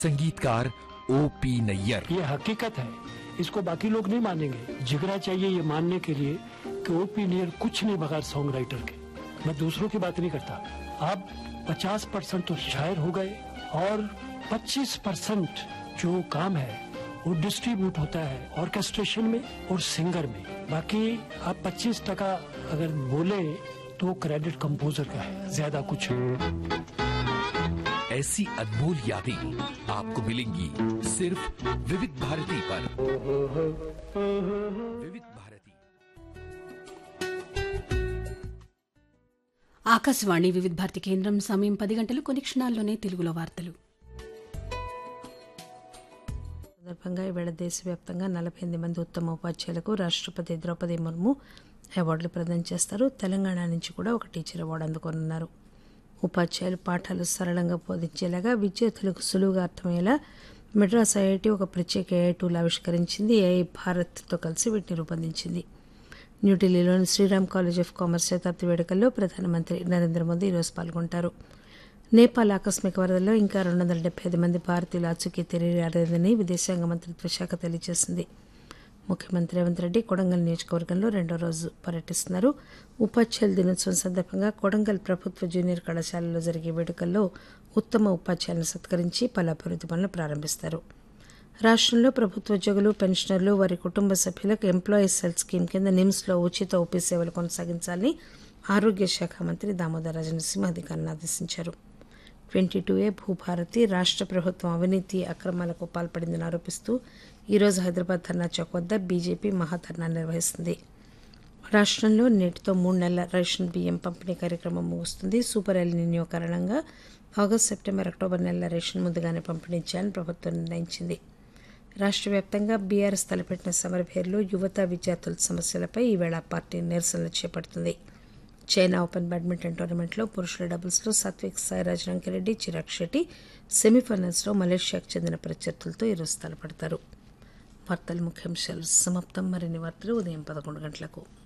संगीतकार O P Nayyar ये हकीकत है इसको बाकी लोग नहीं मानेंगे जिगरा चाहिए ये मानने के लिए कि ओपी नियर कुछ नहीं बगैर सॉन्ग राइटर के मैं दूसरों की बात नहीं करता अब 50 परसेंट तो शायर हो गए और 25 परसेंट जो काम है वो डिस्ट्रीब्यूट होता है ऑर्केस्ट्रेशन में और सिंगर में बाकी आप 25 टका अगर बोले तो क्रेडिट कंपोजर का है ज्यादा कुछ ऐसी अनमोल यादें आपको मिलेंगी सिर्फ विविध भारती पर विविध भारती ఆకాశవాణి వివిధ భారతి కేంద్రం సమయం పది గంటలు కొన్ని క్షణాల్లోనే తెలుగులో వార్తలు సందర్భంగా ఈవేళ దేశవ్యాప్తంగా నలభై ఎనిమిది మంది ఉత్తమ ఉపాధ్యాయులకు రాష్ట్రపతి ద్రౌపది ముర్ము అవార్డులు ప్రదానం చేస్తారు తెలంగాణ నుంచి కూడా ఒక టీచర్ అవార్డు అందుకోనున్నారు ఉపాధ్యాయులు పాఠాలు సరళంగా బోధించేలాగా విద్యార్థులకు సులువుగా అర్థమయ్యేలా మెడ్రాస్ ఐఐటి ఒక ప్రత్యేక ఏఐ టూల్ ఆవిష్కరించింది ఏఐ భారత్తో కలిసి వీటిని రూపొందించింది న్యూఢిల్లీలోని శ్రీరామ్ కాలేజ్ ఆఫ్ కామర్స్ శతాబ్ది వేడుకల్లో ప్రధానమంత్రి నరేంద్ర మోదీ ఈరోజు పాల్గొంటారు నేపాల్ ఆకస్మిక వరదల్లో ఇంకా రెండు వందల డెబ్బై ఐదు మంది భారతీయులు ఆచూకీ తెలియరాలేదని విదేశాంగ మంత్రిత్వ శాఖ తెలియజేసింది ముఖ్యమంత్రి రేవంత్ రెడ్డి కొడంగల్ నియోజకవర్గంలో రెండో రోజు పర్యటిస్తున్నారు ఉపాధ్యాయుల దినోత్సవం సందర్భంగా కొడంగల్ ప్రభుత్వ జూనియర్ కళాశాలలో జరిగే వేడుకల్లో ఉత్తమ ఉపాధ్యాయులను సత్కరించి పలు అభివృద్ది పనులు ప్రారంభిస్తారు రాష్ట్రంలో ప్రభుత్వ ఉద్యోగులు పెన్షనర్లు వారి కుటుంబ సభ్యులకు ఎంప్లాయీస్ హెల్త్ స్కీమ్ కింద నిమ్స్లో ఉచిత ఓపీ సేవలు కొనసాగించాలని ఆరోగ్య శాఖ మంత్రి దామోదర్ రాజనరసింహ అధికారులను ఆదేశించారు ట్వంటీ టూ ఏ భూభారతి రాష్ట్ర ప్రభుత్వం అవినీతి అక్రమాలకు పాల్పడిందని ఆరోపిస్తూ ఈరోజు హైదరాబాద్ ధర్నా చౌక్ వద్ద బీజేపీ మహాధర్నా నిర్వహిస్తుంది రాష్ట్రంలో నేటితో మూడు నెలల రేషన్ బియ్యం పంపిణీ కార్యక్రమం ముగుస్తుంది సూపర్ ఎల్ నిన్యో కారణంగా ఆగస్టు సెప్టెంబర్ అక్టోబర్ నెలల రేషన్ ముందుగానే పంపిణీ చేయాలని ప్రభుత్వం నిర్ణయించింది రాష్ట్ర వ్యాప్తంగా బీఆర్ఎస్ తలపెట్టిన సమరభేర్లు యువత విద్యార్థుల సమస్యలపై ఈవేళ పార్టీ నిరసనలు చేపడుతుంది చైనా ఓపెన్ బ్యాడ్మింటన్ టోర్నమెంట్లో పురుషుల డబుల్స్లో సాత్విక్ సాయిరాజ్ రంకిరెడ్డి చిరాగ్ శెట్టి సెమీఫైనల్స్లో మలేషియాకు చెందిన ప్రత్యర్థులతో ఈరోజు తలపడతారు వార్తల ముఖ్యాంశాలు సమాప్తం మరిన్ని వార్తలు ఉదయం పదకొండు గంటలకు